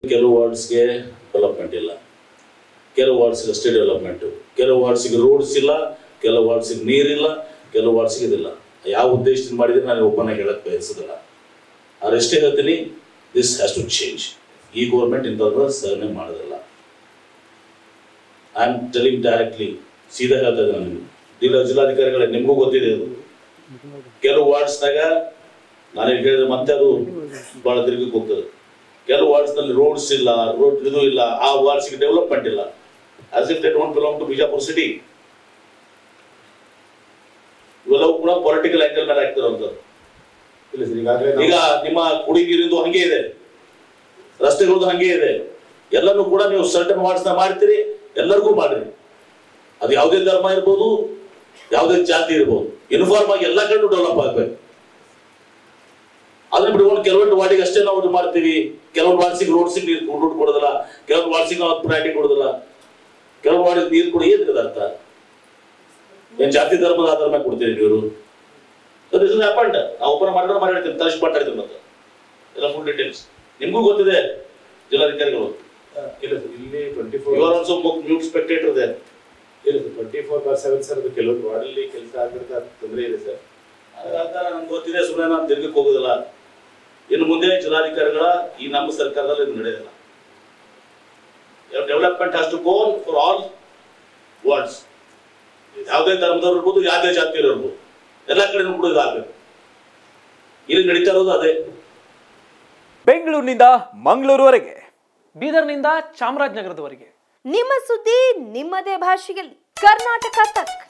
ಕೆಲವು ವಾರ್ಡ್ಸ್ಗೆ ಡೆವಲಪ್ಮೆಂಟ್ ಇಲ್ಲ ಕೆಲವು ವಾರ್ಡ್ಸ್ಗೆ ಅಷ್ಟೇ ಡೆವಲಪ್ಮೆಂಟು ಕೆಲವು ವಾರ್ಡ್ಸಿಗೆ ರೋಡ್ಸ್ ಇಲ್ಲ ಕೆಲವು ವಾರ್ಡ್ಸಿಗೆ ನೀರಿಲ್ಲ ಕೆಲವು ವಾರ್ಡ್ಸಿಗೆ ಇದಿಲ್ಲ ಯಾವ ಉದ್ದೇಶದಿಂದ ಮಾಡಿದ್ರೆ ನಾನು ಒಬ್ಬನ ಹೇಳಕ್ ಬಯಸೋದಿಲ್ಲ ಆದ್ರೆ ಎಷ್ಟೇ ಹೇಳ್ತೀನಿ ದಿಸ್ ಹ್ಯಾಸ್ ಟು ಚೇಂಜ್ ಈ ಗೌರ್ಮೆಂಟ್ ಇಂಥದ್ದು ಸಹನೆ ಮಾಡೋದಿಲ್ಲ ಐ ಆಮ್ ಟೆಲಿಂಗ್ ಡೈರೆಕ್ಟ್ಲಿ ಸೀದಾ ಹೇಳ್ತಾ ಇದ್ದೀನಿ ನಾನು ಜಿಲ್ಲಾ ಜಿಲ್ಲಾಧಿಕಾರಿಗಳೇ ನಿಮಗೂ ಗೊತ್ತಿದೆ ಅದು ಕೆಲವು ವಾರ್ಡ್ಸ್ನಾಗ ನಾನು ಈಗ ಹೇಳಿದ್ರೆ ಮತ್ತೆ ಅದು ಬಹಳ ತಿರುಗಿ ಹೋಗ್ತದೆ ಕೆಲವು ವಾರ್ಡ್ಸ್ನಲ್ಲಿ ರೋಡ್ಸ್ ಇಲ್ಲ ರೋಡ್ ಇದು ಇಲ್ಲ ಆ ವಾರ್ಡ್ಸ್ಗೆ ಡೆವಲಪ್ಮೆಂಟ್ ಇಲ್ಲ as if they don't belong to Bijapur city ಇವೆಲ್ಲವೂ ಕೂಡ ಪೊಲಿಟಿಕಲ್ ಆಂಗಲ್ ಮೇಲೆ ಆಗ್ತಿರೋಂಥದ್ದು ಇಲ್ಲ ಸರ್ ಈಗಾಗಲೇ ನಾವು- ಈಗ ನಿಮ್ಮ ಕುಡಿಗಿರಿಂದು ಹಂಗೆ ಇದೆ ರಸ್ತೆಗಳದ್ದು ಹಂಗೆ ಇದೆ ಎಲ್ಲನೂ ಕೂಡ ನೀವು ಸರ್ಟನ್ ವಾರ್ಡ್ಸ್ನ ಮಾಡ್ತೀರಿ ಎಲ್ಲರಿಗೂ ಮಾಡ್ರಿ ಅದು ಯಾವುದೇ ಧರ್ಮ ಇರ್ಬೋದು ಯಾವುದೇ ಜಾತಿ ಇರ್ಬೋದು ಯೂನಿಫಾರ್ಮ್ ಆಗಿ ಎಲ್ಲ ಕಡೆ ಡೆವಲಪ್ ಆಗ್ಬೇಕು ಅದನ್ನ ಬಿಟ್ಕೊಂಡು ಕೆಲವೊಂದು ವಾರ್ಡಿಗೆ ಅಷ್ಟೇ ನಾವು ಇದು ಮಾಡ್ತೀವಿ ಕೆಲವೊಂದು ವಾರ್ಡ್ಸಿಗೆ ರೋಡ್ಸಿಗೆ ನೀರು ದುಡ್ಡು ಕೊಡೋದಿಲ್ಲ ಕೆಲವೊಂದು ವಾರ್ಡ್ಸಿಗೆ ನಾವು ಪ್ರಯಾರಿಟಿ ಕೊಡೋದಿಲ್ಲ ಕೆಲವೊಂದು ವಾರ್ಡಿಗೆ ನೀರು ಕೊಡಿ ಏನ್ರಿ ಅರ್ಥ ಏನ್ ಜಾತಿ ಧರ್ಮದ ಆಧಾರ ಮೇಲೆ ಕೊಡ್ತೀರಿ ನೀವು ದಿಸ್ ಇಸ್ ಹ್ಯಾಪಂಡ್ ನಾವು ಓಪನ್ ಮಾಡಿದ್ರೆ ಮಾತಾಡ್ತೀನಿ ತರಿಸಿ ಮಾತಾಡ್ತೀನಿ ಮತ್ತೆ ಎಲ್ಲ ಫುಲ್ ಡೀಟೇಲ್ಸ್ ನಿಮಗೂ ಗೊತ್ತಿದೆ ಜಿಲ್ಲಾಧಿಕಾರಿಗಳು ಇಲ್ಲ ಸರ್ ಇಲ್ಲಿ twenty you four are also mute spectator ಇದೆ ಇಲ್ಲ sir twenty four bar seven sir ಅದು ಕೆಲವೊಂದು ವಾರ್ಡಲ್ಲಿ ಕೆಲಸ ಆಗಿರೋದು ತೊಂದರೆ ಇದೆ ಸರ್ ನಮ್ಗೆ ಗೊತ್ತಿದೆ ಸುಮ್ಮನೆ ನಾನು ತಿರ್ಗಕ್ಕೆ ಹೋಗೋದಿಲ್ಲ ಇನ್ನು ಮುಂದೆ ಜಿಲ್ಲಾಧಿಕಾರಿಗಳ ಈ ನಮ್ಮ ಸರ್ಕಾರದಲ್ಲಿ ಇದು ನಡೆಯೋದಿಲ್ಲ development has to gone for all wards ಯಾವುದೇ ಧರ್ಮದವ್ರು ಇರ್ಬೋದು ಯಾವುದೇ ಜಾತಿಯವರು ಇರ್ಬೋದು ಎಲ್ಲ ಕಡೆನೂ ಕೂಡ ಇದಾಗಬೇಕು ಇಲ್ಲಿ ನಡೀತಾ ಇರೋದು ಅದೇ ಬೆಂಗಳೂರಿನಿಂದ ಮಂಗಳೂರುವರೆಗೆ ಬೀದರ್ನಿಂದ ಚಾಮರಾಜನಗರದವರೆಗೆ ನಿಮ್ಮ ಸುದ್ದಿ ನಿಮ್ಮದೇ ಭಾಷೆಯಲ್ಲಿ ಕರ್ನಾಟಕ ತಕ್